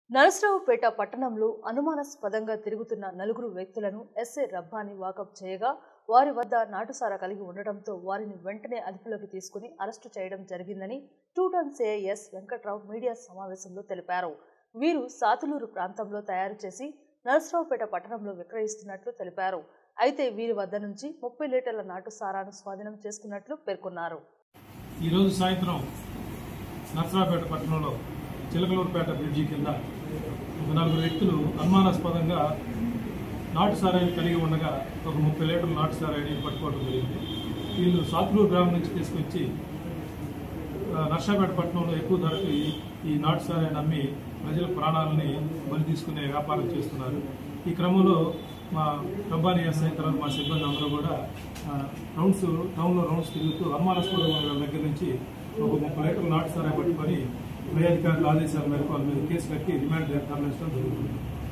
నరసరావుపేట పట్టణంలో అనుమానాస్పదంగా తిరుగుతున్న నలుగురు వ్యక్తులను ఎస్ఐ రబ్బాని వాకప్ చేయగా వారి వద్ద నాటుసారా కలిగి ఉండటంతో వారిని వెంటనే అదుపులోకి తీసుకుని అరెస్టు చేయడం జరిగిందని టూటన్ సిఐఎస్ వెంకట్రావు మీడియా సమావేశంలో తెలిపారు వీరు సాతులూరు ప్రాంతంలో తయారు చేసి నరసరావుపేట పట్టణంలో విక్రయిస్తున్నట్లు తెలిపారు అయితే వీరి వద్ద నుంచి ముప్పై లీటర్ల నాటు సారాను స్వాధీనం చేసుకున్నట్లు పేర్కొన్నారు ఈరోజు సాయంత్రం నర్సరాపేట పట్టణంలో చిలకలూరుపేట బ్రిడ్జి కింద ఒక నలుగురు వ్యక్తులు అనుమానాస్పదంగా నాటు సారాయిని కలిగి ఉండగా ఒక ముప్పై లీటర్ల నాటు సారాయిని పట్టుకోవడం జరిగింది వీళ్ళు సాతులూరు గ్రామం నుంచి తీసుకొచ్చి ఆ, నర్సాపేట పట్టణంలో ఎక్కువ ధరకు ఈ- ఈ నాటు సారాయిని అమ్మి ప్రజల ప్రాణాలని బలి తీసుకునే వ్యాపారం చేస్తున్నారు ఈ క్రమంలో మా కంబానీ ఎస్ఐ తర్వాత మా సిబ్బంది అందరూ కూడా ఆ, రౌండ్స్ టౌన్లో రౌండ్స్ తిరుగుతూ అనుమానాస్పదమైన దగ్గర నుంచి ఒక ముప్పై లీటర్ల నాటు సారాయి పట్టుకొని పై అధికారుల ఆదేశాల మేరకు వాళ్ళ మీద కేసు కట్టి రిమాండ్ తరలించడం జరుగుతుంది